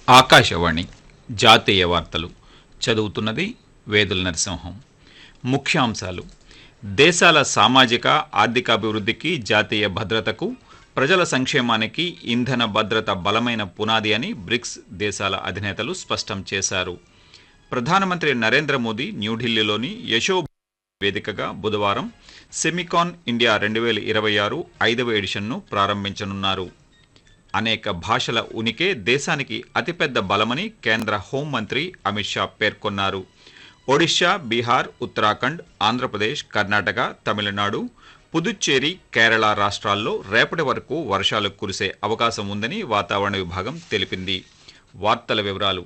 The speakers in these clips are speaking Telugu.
ఆకాశవాణి జాతీయ వార్తలు చదువుతున్నది వేదుల నరసింహం ముఖ్యాంశాలు దేశాల సామాజిక ఆర్థికాభివృద్ధికి జాతీయ భద్రతకు ప్రజల సంక్షేమానికి ఇంధన భద్రత బలమైన పునాది అని బ్రిక్స్ దేశాల అధినేతలు స్పష్టం చేశారు ప్రధానమంత్రి నరేంద్ర మోదీ న్యూఢిల్లీలోని యశో వేదికగా బుధవారం సెమికాన్ ఇండియా రెండు వేల ఇరవై ఆరు ఐదవ ఎడిషన్ను ప్రారంభించనున్నారు అనేక భాషల ఉనికే దేశానికి అతిపెద్ద బలమని కేంద్ర హోంమంత్రి అమిత్ షా పేర్కొన్నారు ఒడిశా బీహార్ ఉత్తరాఖండ్ ఆంధ్రప్రదేశ్ కర్ణాటక తమిళనాడు పుదుచ్చేరి కేరళ రాష్ట్రాల్లో రేపటి వరకు వర్షాలు కురిసే అవకాశం ఉందని వాతావరణ విభాగం తెలిపింది వార్తల వివరాలు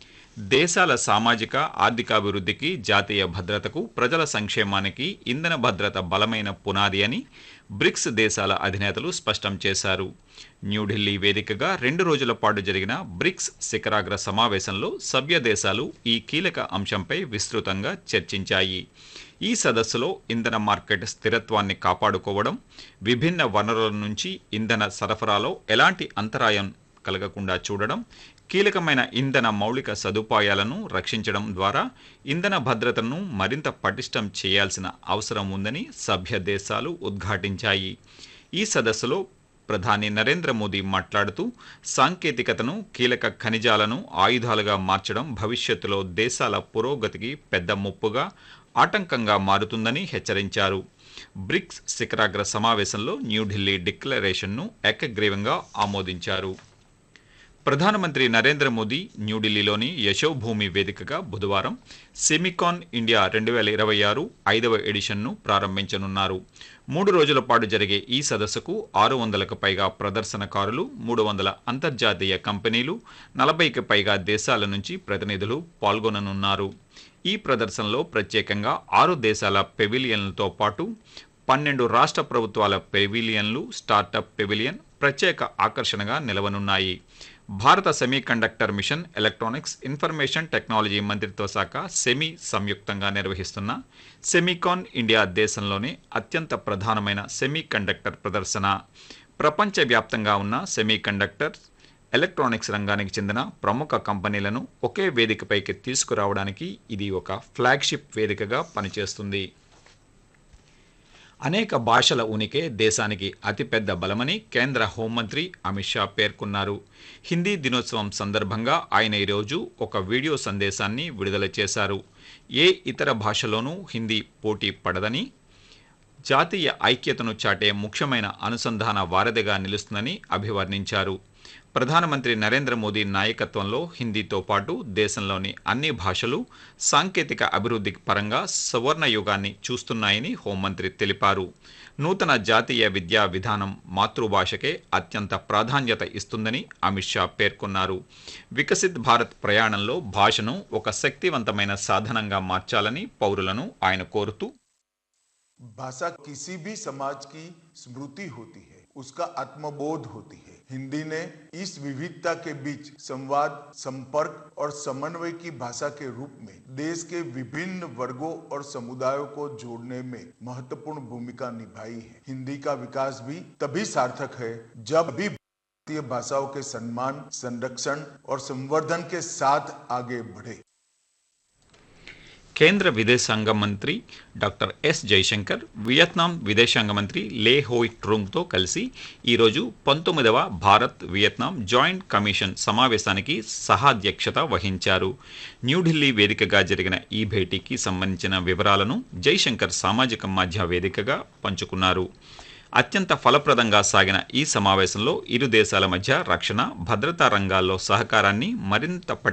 దేశాల సామాజిక ఆర్థికాభివృద్ధికి జాతీయ భద్రతకు ప్రజల సంక్షేమానికి ఇంధన భద్రత బలమైన పునాది అని బ్రిక్స్ దేశాల అధినేతలు స్పష్టం చేశారు న్యూఢిల్లీ వేదికగా రెండు రోజుల పాటు జరిగిన బ్రిక్స్ శిఖరాగ్ర సమావేశంలో సభ్య దేశాలు ఈ కీలక అంశంపై విస్తృతంగా చర్చించాయి ఈ సదస్సులో ఇంధన మార్కెట్ స్థిరత్వాన్ని కాపాడుకోవడం విభిన్న వనరుల నుంచి ఇంధన సరఫరాలో ఎలాంటి అంతరాయం కలగకుండా చూడడం కీలకమైన ఇంధన మౌలిక సదుపాయాలను రక్షించడం ద్వారా ఇంధన భద్రతను మరింత పటిష్టం చేయాల్సిన అవసరం ఉందని సభ్య దేశాలు ఉద్ఘాటించాయి ఈ సదస్సులో ప్రధాని నరేంద్ర మోదీ మాట్లాడుతూ సాంకేతికతను కీలక ఖనిజాలను ఆయుధాలుగా మార్చడం భవిష్యత్తులో దేశాల పురోగతికి పెద్ద ముప్పుగా ఆటంకంగా మారుతుందని హెచ్చరించారు బ్రిక్స్ శిఖరాగ్ర సమావేశంలో న్యూఢిల్లీ డిక్లరేషన్ను ఏకగ్రీవంగా ఆమోదించారు ప్రధానమంత్రి నరేంద్ర మోదీ న్యూఢిల్లీలోని యశోభూమి వేదికగా బుధవారం సెమికాన్ ఇండియా రెండు వేల ఇరవై ఆరు ఐదవ ఎడిషన్ను ప్రారంభించనున్నారు మూడు రోజుల పాటు జరిగే ఈ సదస్సుకు ఆరు వందలకు పైగా ప్రదర్శనకారులు మూడు వందల అంతర్జాతీయ కంపెనీలు నలభైకి పైగా దేశాల నుంచి ప్రతినిధులు పాల్గొననున్నారు ఈ ప్రదర్శనలో ప్రత్యేకంగా ఆరు దేశాల పెవిలియన్లతో పాటు పన్నెండు రాష్ట్ర ప్రభుత్వాల పెవిలియన్లు స్టార్టప్ పెవిలియన్ ప్రత్యేక ఆకర్షణగా నిలవనున్నాయి భారత semiconductor mission electronics information technology మంత్రిత్వ శాఖ సెమీ సంయుక్తంగా నిర్వహిస్తున్న సెమీకాన్ ఇండియా దేశంలోనే అత్యంత ప్రధానమైన సెమీకండక్టర్ ప్రదర్శన ప్రపంచవ్యాప్తంగా ఉన్న సెమీకండక్టర్ ఎలక్ట్రానిక్స్ రంగానికి చెందిన ప్రముఖ కంపెనీలను ఒకే వేదికపైకి తీసుకురావడానికి ఇది ఒక ఫ్లాగ్షిప్ వేదికగా పనిచేస్తుంది అనేక భాషల ఉనికే దేశానికి అతిపెద్ద బలమని కేంద్ర హోంమంత్రి అమిత్ షా పేర్కొన్నారు హిందీ దినోత్సవం సందర్భంగా ఆయన ఈరోజు ఒక వీడియో సందేశాన్ని విడుదల చేశారు ఏ ఇతర భాషలోనూ హిందీ పోటీ పడదని జాతీయ ఐక్యతను చాటే ముఖ్యమైన అనుసంధాన వారధిగా నిలుస్తుందని అభివర్ణించారు ప్రధానమంత్రి నరేంద్ర మోదీ నాయకత్వంలో హిందీతో పాటు దేశంలోని అన్ని భాషలు సాంకేతిక అభివృద్ధి పరంగా సువర్ణ యుగాన్ని చూస్తున్నాయని హోంమంత్రి తెలిపారు నూతన జాతీయ విద్యా విధానం మాతృభాషకే అత్యంత ప్రాధాన్యత ఇస్తుందని అమిత్ షా పేర్కొన్నారు వికసిత్ భారత్ ప్రయాణంలో భాషను ఒక శక్తివంతమైన సాధనంగా మార్చాలని పౌరులను ఆయన కోరుతూ भाषा किसी भी समाज की स्मृति होती है उसका आत्मबोध होती है हिंदी ने इस विविधता के बीच संवाद संपर्क और समन्वय की भाषा के रूप में देश के विभिन्न वर्गों और समुदायों को जोड़ने में महत्वपूर्ण भूमिका निभाई है हिंदी का विकास भी तभी सार्थक है जब भी भारतीय भाषाओं के सम्मान संरक्षण और संवर्धन के साथ आगे बढ़े కేంద్ర విదేశాంగ మంత్రి డాక్టర్ ఎస్ జైశంకర్ వియత్నాం విదేశాంగ మంత్రి లే హోయ్ ట్రూంగ్తో కలిసి ఈరోజు పంతొమ్మిదవ భారత్ వియత్నాం జాయింట్ కమిషన్ సమావేశానికి సహాధ్యక్షత వహించారు న్యూఢిల్లీ వేదికగా జరిగిన ఈ భేటీకి సంబంధించిన వివరాలను జైశంకర్ సామాజిక మాధ్య వేదికగా పంచుకున్నారు అత్యంత ఫలప్రదంగా సాగిన ఈ సమావేశంలో ఇరు దేశాల మధ్య రక్షణ భద్రతా రంగాల్లో సహకారాన్ని మరింత